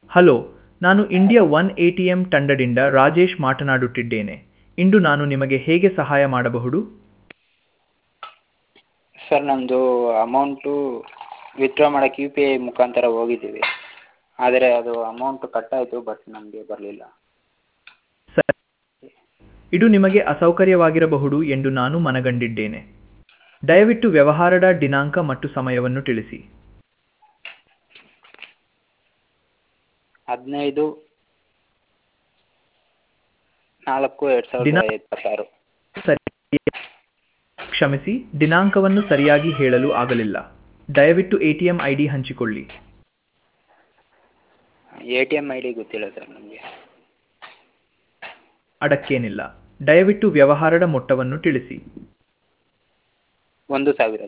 hello ನಾನು India one A T M ತಂಡದಿಂದ ರಾಜೇಶ್ ಮಾತನಾಡುತ್ತಿದ್ದೇನೆ ಇಂದು ನಾನು ನಿಮಗೆ ಹೇಗೆ ಸಹಾಯ ಮಾಡಬಹುದು ಸರ್ ನಮ್ಮದು ಅಮೌಂಟು ವಿತ್ಡ್ರಾ ಮಾಡೋಕ್ಕೆ ಯು ಪಿ ಐ ಮುಖಾಂತರ ಹೋಗಿದ್ದೀವಿ ಆದರೆ ಅದು ಅಮೌಂಟು ಕಟ್ಟಾಯಿತು ಬಟ್ ನಮಗೆ ಬರಲಿಲ್ಲ ಸರಿ ಇದು ನಿಮಗೆ ಅಸೌಕರ್ಯವಾಗಿರಬಹುದು ಎಂದು ನಾನು ಮನಗಂಡಿದ್ದೇನೆ ದಯವಿಟ್ಟು ವ್ಯವಹಾರದ ದಿನಾಂಕ ಮತ್ತು ಸಮಯವನ್ನು ತಿಳಿಸಿ ಹದಿನೈದು ನಾಲ್ಕು ಎರಡು ಸಾವಿರದ ದಿನ- ಇಪ್ಪತ್ತಾರು ಸರಿ ಕ್ಷಮಿಸಿ ದಿನಾಂಕವನ್ನು ಸರಿಯಾಗಿ ಹೇಳಲು ಆಗಲಿಲ್ಲ ದಯವಿಟ್ಟು A T M I D ಹಂಚಿಕೊಳ್ಳಿ A T M I D ಗೊತ್ತಿಲ್ಲ ಸರ್ ನಮಗೆ ಅಡಕ್ಕೇನಿಲ್ಲ ದಯವಿಟ್ಟು ವ್ಯವಹಾರದ ಮೊತ್ತವನ್ನು ತಿಳಿಸಿ ಒಂದು ಸಾವಿರ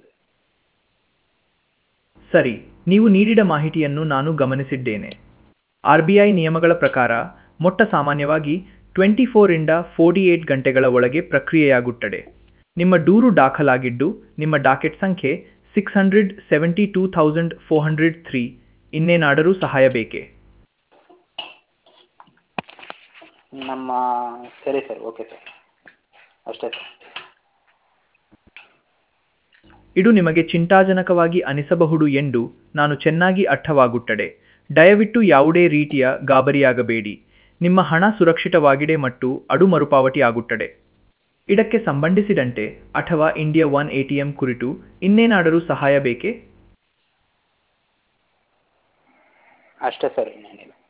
ಸರಿ ನೀವು ನೀಡಿದ ಮಾಹಿತಿಯನ್ನು ನಾನು ಗಮನಿಸಿದ್ದೇನೆ ಆರ್ ಬಿ ಐ ನಿಯಮಗಳ ಪ್ರಕಾರ ಮೊಟ್ಟ ಸಾಮಾನ್ಯವಾಗಿ ಟ್ವೆಂಟಿ ಫೋರಿಂದ ಫೋರ್ಟಿ ಏಟ್ ಗಂಟೆಗಳ ಒಳಗೆ ಪ್ರಕ್ರಿಯೆಯಾಗುತ್ತದೆ ನಿಮ್ಮ ದೂರು ದಾಖಲಾಗಿದ್ದು ನಿಮ್ಮ ಡಾಕೆಟ್ ಸಂಖ್ಯೆ six hundred seventy two thousand four hundred three ಇನ್ನೇನಾದರೂ ಸಹಾಯ ಬೇಕೇ ನಮ್ಮ ಸರಿ ಸರ್ ಓಕೆ ಸರ್ ಅಷ್ಟೇ ಸರ್ ಇದು ನಿಮಗೆ ಚಿಂತಾಜನಕವಾಗಿ ಅನಿಸಬಹುದು ಎಂದು ನಾನು ಚೆನ್ನಾಗಿ ಅರ್ಥವಾಗುತ್ತದೆ ದಯವಿಟ್ಟು ಯಾವುದೇ ರೀತಿಯ ಗಾಬರಿಯಾಗಬೇಡಿ ನಿಮ್ಮ ಹಣ ಸುರಕ್ಷಿತವಾಗಿದೆ ಮತ್ತು ಅದು ಮರುಪಾವತಿ ಆಗುತ್ತದೆ ಇದಕ್ಕೆ ಸಂಬಂಧಿಸಿದಂತೆ ಅಥವಾ India one A T M ಕುರಿತು ಇನ್ನೇನಾದರೂ ಸಹಾಯ ಬೇಕೇ ಅಷ್ಟೇ ಸರ್ ಇನ್ನೇನಿಲ್ಲ